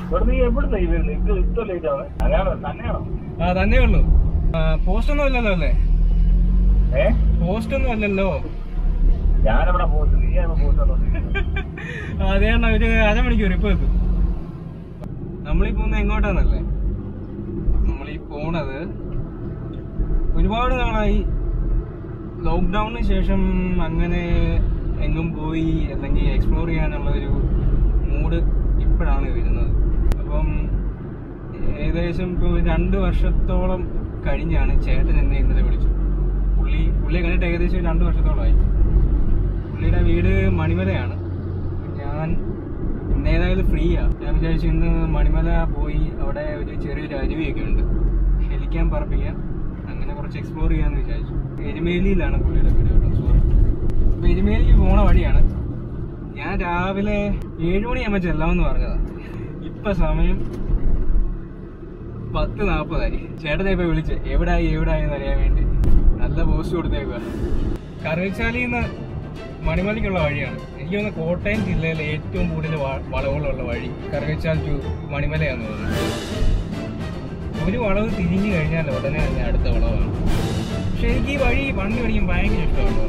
ഇവിടെ നീ എവിടുന്ന ഈ വരുന്നത് ഇത് ഇത്ര ലേറ്റ് ആവേ അതാണോ തന്നെയാണോ ആ തന്നെ ഉള്ളൂ പോസ്റ്റ് ഒന്നും അല്ലല്ലോ അല്ലേ ഏ പോസ്റ്റ് ഒന്നും അല്ലല്ലോ ഞാനവിടെ പോസ്റ്റ് നീ ആണ് പോസ്റ്റ് അതേണ്ട ഒരു അരമണിക്കൂർ ഇപ്പൊ എത്തും നമ്മളീ പോകുന്നത് എങ്ങോട്ടാന്നല്ലേ നമ്മളീ പോണത് ഒരുപാട് നാളായി ലോക്ക്ഡൌണിന് ശേഷം അങ്ങനെ എങ്ങും പോയി അല്ലെങ്കിൽ എക്സ്പ്ലോർ ചെയ്യാനുള്ള ഒരു മൂഡ് ഇപ്പോഴാണ് വരുന്നത് അപ്പം ഏകദേശം ഇപ്പോൾ രണ്ട് വർഷത്തോളം കഴിഞ്ഞാണ് ചേട്ടൻ എന്നെ ഇന്നലെ വിളിച്ചു പുള്ളി പുള്ളിയെ കണ്ടിട്ട് ഏകദേശം രണ്ട് വർഷത്തോളമായി പുള്ളിയുടെ വീട് മണിമലയാണ് ഞാൻ ഇന്ന് ഏതായാലും ഫ്രീയാ ഞാൻ വിചാരിച്ചു ഇന്ന് മണിമല പോയി അവിടെ ഒരു ചെറിയൊരു അരുവിയൊക്കെ ഉണ്ട് ഹെലിക്കാൻ പറപ്പിക്കാം അങ്ങനെ കുറച്ച് എക്സ്പ്ലോർ ചെയ്യാന്ന് വിചാരിച്ചു എരുമേലിയിലാണ് പുള്ളിയുടെ വീട് കേട്ടോ സോറി അപ്പൊ എരുമേലിക്ക് പോണ വഴിയാണ് ഞാൻ രാവിലെ ഏഴു മണിയാകുമ്പോൾ ചെല്ലാമെന്ന് പറഞ്ഞതാ ഇപ്പൊ സമയം പത്ത് നാൽപ്പതായി ചേട്ടനെ ഇപ്പൊ വിളിച്ച് എവിടായി എവിടായി എന്ന് അറിയാൻ വേണ്ടി നല്ല പോസ്റ്റ് കൊടുത്തേക്കുക കറുവച്ചാലിയിൽ നിന്ന് മണിമലയ്ക്കുള്ള വഴിയാണ് എനിക്ക് തോന്നുന്നു കോട്ടയം ജില്ലയിലെ ഏറ്റവും കൂടുതൽ വ- വളവുകളുള്ള വഴി കറുവച്ചാൽ ടു മണിമലയാന്ന് തോന്നുന്നു ഒരു വളവ് തിരിഞ്ഞു കഴിഞ്ഞാൽ ഉടനെ തന്നെ അടുത്ത വളവാണ് പക്ഷെ എനിക്ക് ഈ വഴി വണ്ടി ഓടിക്കാൻ ഭയങ്കര ഇഷ്ടമാണ്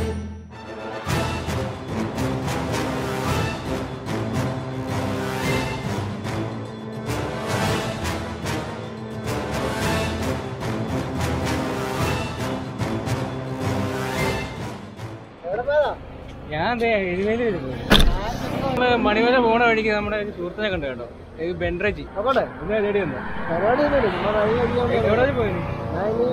ഞാൻ ദേ എഴുവേലി വരുന്നു നമ്മള് മണിമല പോണ വഴിക്ക് നമ്മുടെ ഒരു സുഹൃത്തിനെ കണ്ടു കേട്ടോ ഇത് ബെൻഡ്രജി നോക്കട്ടെ ഇതാ റെഡി വന്നു പരിപാടി ഒന്നുമില്ല ചുമ്മാ വഴി കഴിക്കാൻ എവിടെ വരെ പോയി ഞാൻ ഇനി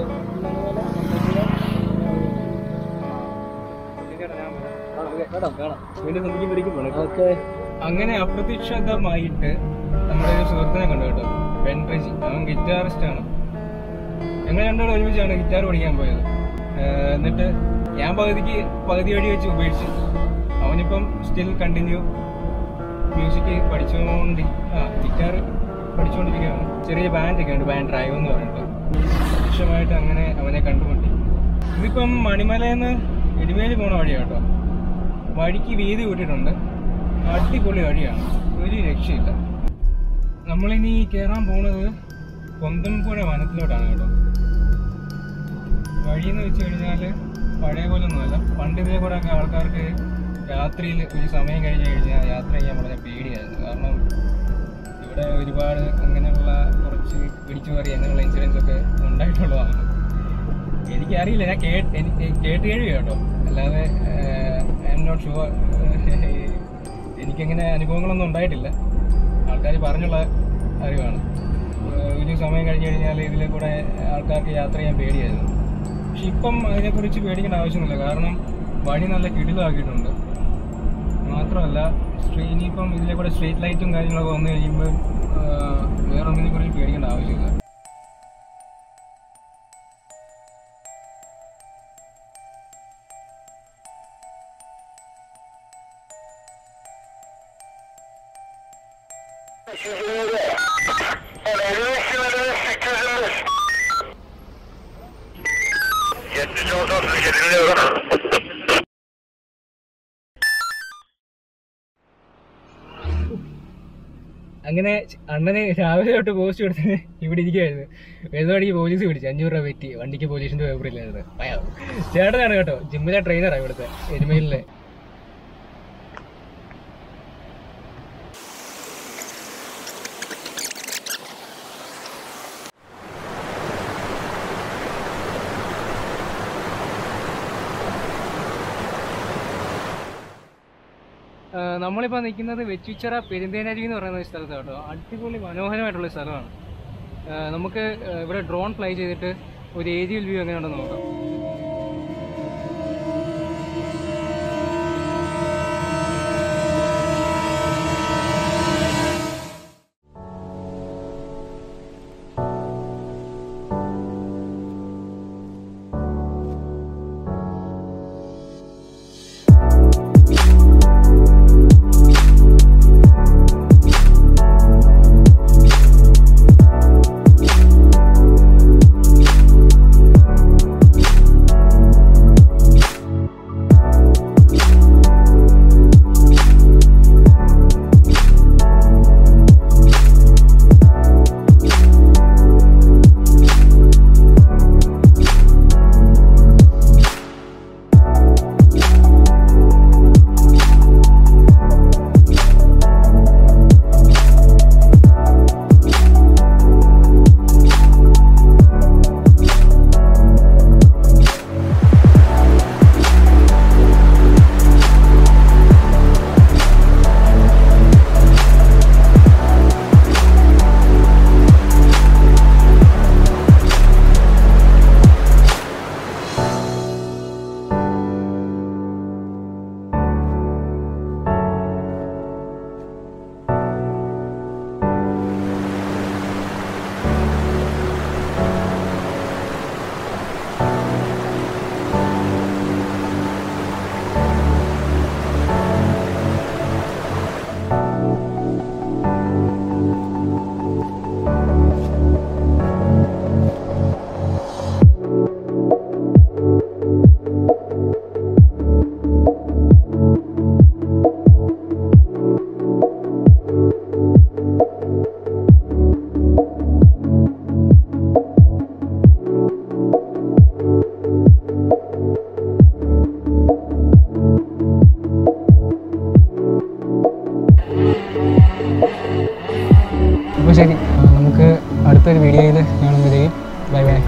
കേട്ടോ കാണാം വീണ്ടും സന്ധിക്കുമ്പോഴേക്കും പോണം ഓക്കെ അങ്ങനെ അപ്രതീക്ഷിതമായിട്ട് നമ്മുടെ ഒരു സുഹൃത്തിനെ കണ്ടു കേട്ടോ ബെൻഡ്രജി അവൻ ഗിറ്റാറിസ്റ്റ് ആണ് ഞങ്ങൾ രണ്ടുകൂടെ ഒരുമിച്ചാണ് ഗിറ്റാർ പഠിക്കാൻ പോയത് ഏഹ് എന്നിട്ട് ഞാൻ പകുതിക്ക് പകുതി വഴി വെച്ച് ഉപേക്ഷിച്ചു അവനിപ്പം സ്റ്റിൽ കണ്ടിന്യൂ മ്യൂസിക് പഠിച്ചുകൊണ്ട് ആ ഗിറ്റാർ പഠിച്ചുകൊണ്ടിരിക്കുകയാണ് ചെറിയ ബാൻഡൊക്കെ ഉണ്ട് ബാൻഡ് ഡ്രൈവ് എന്ന് പറഞ്ഞിട്ട് ലക്ഷ്യമായിട്ട് അങ്ങനെ അവനെ കണ്ടുമുട്ടി ഇതിപ്പം മണിമലയിൽ എരുമേലി പോണ വഴിയാണ് കേട്ടോ വഴിക്ക് വീതി കൂട്ടിയിട്ടുണ്ട് അടിപൊളി വഴിയാണ് ഒരു രക്ഷയില്ല നമ്മളിനി കയറാൻ പോണത് കൊന്തംപുഴ വനത്തിലോട്ടാണ് കേട്ടോ വഴി എന്ന് വെച്ച് കഴിഞ്ഞാൽ പഴയ പോലെ ഒന്നുമല്ല പണ്ട് ഇതേ കൂടെ ഒക്കെ ആൾക്കാർക്ക് രാത്രിയിൽ ഒരു സമയം കഴിഞ്ഞ് കഴിഞ്ഞാൽ യാത്ര ചെയ്യാൻ വളരെ പേടിയായിരുന്നു കാരണം ഇവിടെ ഒരുപാട് അങ്ങനെയുള്ള കുറച്ച് പിടിച്ചു പറി അങ്ങനെയുള്ള ഇൻസിഡൻസ് ഒക്കെ ഉണ്ടായിട്ടുള്ളതാണ് എനിക്കറിയില്ല ഞാൻ കേട്ട് എനിക്ക് കേട്ട് കഴിയും കേട്ടോ അല്ലാതെ ഐ എം നോട്ട് ഷുവർ എനിക്കങ്ങനെ അനുഭവങ്ങളൊന്നും ഉണ്ടായിട്ടില്ല ആൾക്കാർ പറഞ്ഞുള്ള അറിവാണ് ഏഹ് ഒരു സമയം കഴിഞ്ഞ് കഴിഞ്ഞാൽ ഇതിലെ കൂടെ ആൾക്കാർക്ക് യാത്ര ചെയ്യാൻ പേടിയായിരുന്നു പക്ഷെ ഇപ്പം അതിനെക്കുറിച്ച് പേടിക്കേണ്ട ആവശ്യമൊന്നുമില്ല കാരണം വഴി നല്ല കിടിലാക്കിയിട്ടുണ്ട് മാത്രമല്ല സ്ട്രീ ഇനിയിപ്പം ഇതിലെ കൂടെ സ്ട്രീറ്റ് ലൈറ്റും കാര്യങ്ങളൊക്കെ വന്നു കഴിയുമ്പോൾ വേറെ ഒന്നിനെ കുറിച്ച് പേടിക്കേണ്ട ആവശ്യമില്ല അങ്ങനെ അണ്ണന് രാവിലെ തൊട്ട് പോസ്റ്റ് കൊടുത്തത് ഇവിടെ ഇരിക്കുമായിരുന്നു വരുന്നവഴിക്ക് പോലീസ് പിടിച്ചു അഞ്ഞൂറ് രൂപ പറ്റി വണ്ടിക്ക് പോലീസിന്റെ പേപ്പർ ഇല്ലായിരുന്നു ഭയം. ചേട്ടനാണ് കേട്ടോ ജിമ്മിലെ ട്രെയിനറാണ് ഇവിടുത്തെ എരുമയിലെ നമ്മളിപ്പോൾ നിൽക്കുന്നത് വെച്ചുച്ചിറ പെരുന്തേനരുവി എന്ന് പറയുന്ന ഒരു സ്ഥലത്താണ് കേട്ടോ അടിപൊളി മനോഹരമായിട്ടുള്ള ഒരു സ്ഥലമാണ് ആ, നമുക്ക് ആ, ഇവിടെ ഡ്രോൺ ഫ്ലൈ ചെയ്തിട്ട് ഒരു ഏരിയൽ വ്യൂ എങ്ങനെയുണ്ടെന്ന് നോക്കാം അപ്പോൾ ശരി ആ, നമുക്ക് അടുത്തൊരു വീഡിയോയിൽ കാണുമ്പോഴേക്കും ബൈ ബൈ